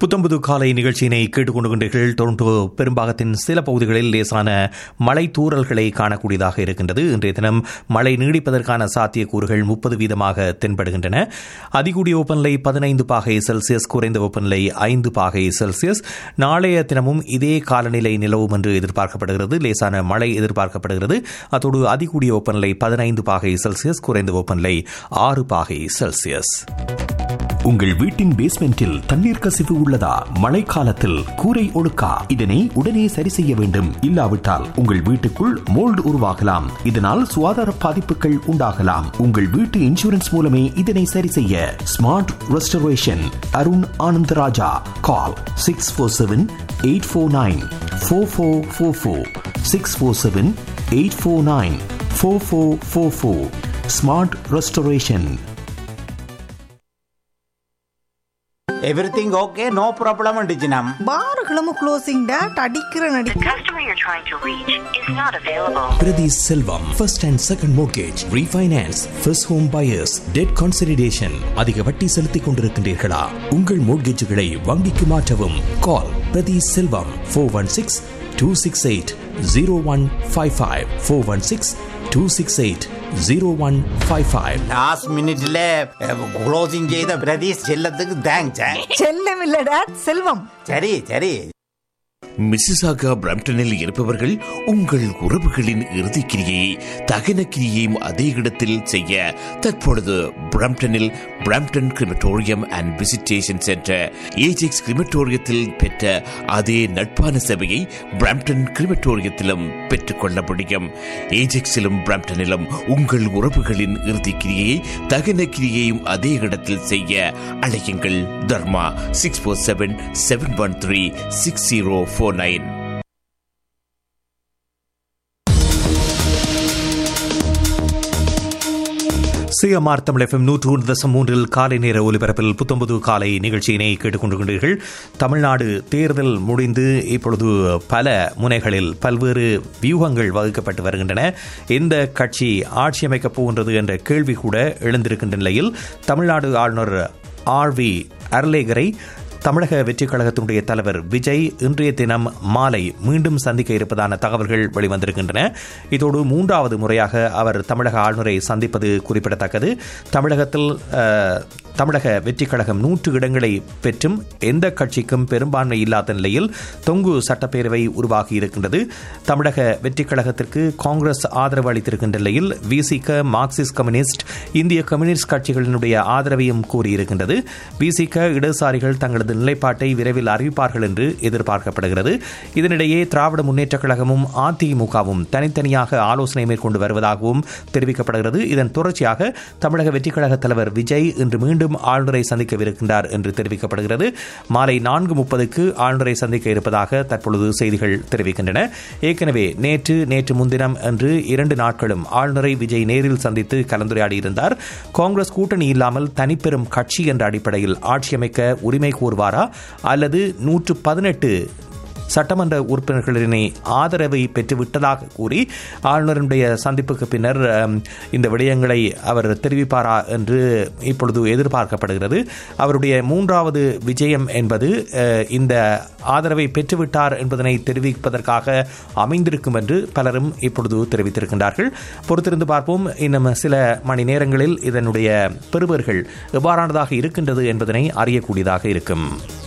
புத்தம்புது காலை நிகழ்ச்சியினை கேட்டுக்கொண்டுகின்றீர்கள் டொரண்டோ பெரும்பாகத்தின் சில பகுதிகளில் லேசான மழை தூறல்களை காணக்கூடியதாக இருக்கின்றது இன்றைய தினம் மழை நீடிப்பதற்கான சாத்தியக்கூறுகள் முப்பது வீதமாக தென்படுகின்றன அதிகூடிய வெப்பநிலை பதினைந்து பாகை செல்சியஸ் குறைந்த வெப்பநிலை ஐந்து பாகை செல்சியஸ் நாளைய தினமும் இதே காலநிலை நிலவும் என்று எதிர்பார்க்கப்படுகிறது லேசான மழை எதிர்பார்க்கப்படுகிறது அத்தோடு அதிகூடிய வெப்பநிலை பதினைந்து பாகை செல்சியஸ் குறைந்த வெப்பநிலை ஆறு பாகை செல்சியஸ் உங்கள் வீட்டின் பேஸ்மெண்டில் தண்ணீர் கசிவு உள்ளதா மழைக்காலத்தில் கூரை ஒழுக்கா இதனை உடனே சரி செய்ய வேண்டும் இல்லாவிட்டால் உங்கள் வீட்டுக்குள் மோல்டு உருவாகலாம் இதனால் சுகாதார பாதிப்புகள் உண்டாகலாம் உங்கள் வீட்டு இன்சூரன்ஸ் மூலமே இதனை சரி செய்ய smart restoration Arun Anandaraja call six four seven eight four nine four four four four six four seven eight four nine four four four four smart restoration everything okay no problem டிஜினம் பார்களும் க்ளோசிங் டேட் அடிக்கிற The நடிக்க customer you're trying to reach is not available. Priti Selvam, first and second mortgage, refinance, first home buyers, debt consolidation. அதிக வட்டி செலுத்திக் கொண்டிருக்கின்றீர்களா உங்கள் மோட்கேஜுகளை வங்கிக்கு மாற்றவும் call Prathi Selvam four one six two six eight zero one five five four one six two six eight zero one five five last மினிட்ல closing செய்த பிரதீஷ் செல்லத்துக்கு thanks செல்லம் இல்ல டேட் செல்வம் சரி சரி மிசிசாகா பிரம்டனில் இருப்பவர்கள் உங்கள் உறவுகளின் இறுதிக் கிரியை தகன கிரியையும் அதே இடத்தில் செய்ய தற்பொழுது பிரம்டனில் Brampton crematorium and visitation centre Ajax கிரிமட்டோரியத்தில் பெற்ற அதே நட்பான சேவையை பிரம்டன் கிரிமட்டோரியத்திலும் பெற்றுக்கொள்ள முடியும் ஏஜெக்ஸிலும் பிரம்டனிலும் உங்கள் உறவுகளின் இறுதிக் கிரியையை தகன கிரியையும் அதே இடத்தில் செய்ய அழையுங்கள் Dharma six four seven seven one three six zero four nine CMR Tamil FM நூற்று ஒன்று தசம் மூன்றில் காலை நேர ஒலிபரப்பில் புத்தம்பது காலை நிகழ்ச்சியினை கேட்டுக்கொண்டிருக்கின்றீர்கள் தமிழ்நாடு தேர்தல் முடிந்து இப்பொழுது பல முனைகளில் பல்வேறு வியூகங்கள் வகுக்கப்பட்டு வருகின்றன எந்த கட்சி ஆட்சி அமைக்கப் போகின்றது என்ற கேள்வி கூட எழுந்திருக்கின்ற நிலையில் தமிழ்நாடு ஆளுநர் ஆர் வி அர்லேகரை தமிழக வெற்றிக் கழகத்தினுடைய தலைவர் விஜய் இன்றைய தினம் மாலை மீண்டும் சந்திக்க இருப்பதான தகவல்கள் வெளிவந்திருக்கின்றன இதோடு மூன்றாவது முறையாக அவர் தமிழக ஆளுநரை சந்திப்பது குறிப்பிடத்தக்கது தமிழகத்தில் அஹ், தமிழக வெற்றிக் கழகம் நூற்று இடங்களை பெற்றும் எந்த கட்சிக்கும் பெரும்பான்மை இல்லாத நிலையில் தொங்கு சட்டப்பேரவை உருவாகி இருக்கின்றது தமிழக வெற்றிக் கழகத்திற்கு காங்கிரஸ் ஆதரவு அளித்திருக்கின்ற நிலையில் விசிக மார்க்சிஸ்ட் கம்யூனிஸ்ட் இந்திய கம்யூனிஸ்ட் கட்சிகளினுடைய ஆதரவையும் கூறியிருக்கின்றது விசிக இடதுசாரிகள் தங்களது நிலைப்பாட்டை விரைவில் அறிவிப்பார்கள் என்று எதிர்பார்க்கப்படுகிறது இதனிடையே திராவிட முன்னேற்றக் கழகமும் அதிமுகவும் தனித்தனியாக ஆலோசனை மேற்கொண்டு வருவதாகவும் தெரிவிக்கப்படுகிறது இதன் தொடர்ச்சியாக தமிழக வெற்றிக் கழக தலைவர் விஜய் இன்று மீண்டும் ஆளுநரை சந்திக்கவிருக்கின்றார் என்று தெரிவிக்கப்படுகிறது மாலை நான்கு முப்பதுக்கு ஆளுநரை சந்திக்க இருப்பதாக தற்பொழுது செய்திகள் தெரிவிக்கின்றன ஏற்கனவே நேற்று நேற்று முன்தினம் என்று இரண்டு நாட்களும் ஆளுநரை விஜய் நேரில் சந்தித்து கலந்துரையாடியிருந்தார் காங்கிரஸ் கூட்டணி இல்லாமல் தனிப்பெரும் கட்சி என்ற அடிப்படையில் ஆட்சி அமைக்க உரிமை கோருவாரா அல்லது நூற்று பதினெட்டு சட்டமன்ற உறுப்பினர்களினை ஆதரவை பெற்றுவிட்டதாக கூறி ஆளுநருடைய சந்திப்புக்கு பின்னர் அம், இந்த விடயங்களை அவர் தெரிவிப்பாரா என்று இப்பொழுது எதிர்பார்க்கப்படுகிறது அவருடைய மூன்றாவது விஜயம் என்பது அஹ், இந்த ஆதரவை பெற்றுவிட்டார் என்பதனை தெரிவிப்பதற்காக அமைந்திருக்கும் என்று பலரும் இப்பொழுது தெரிவித்திருக்கின்றார்கள் பொறுத்திருந்து பார்ப்போம் இன்னும் சில மணி நேரங்களில் இதனுடைய பெறுபர்கள் எவ்வாறானதாக இருக்கின்றது என்பதனை அறியக்கூடியதாக இருக்கும்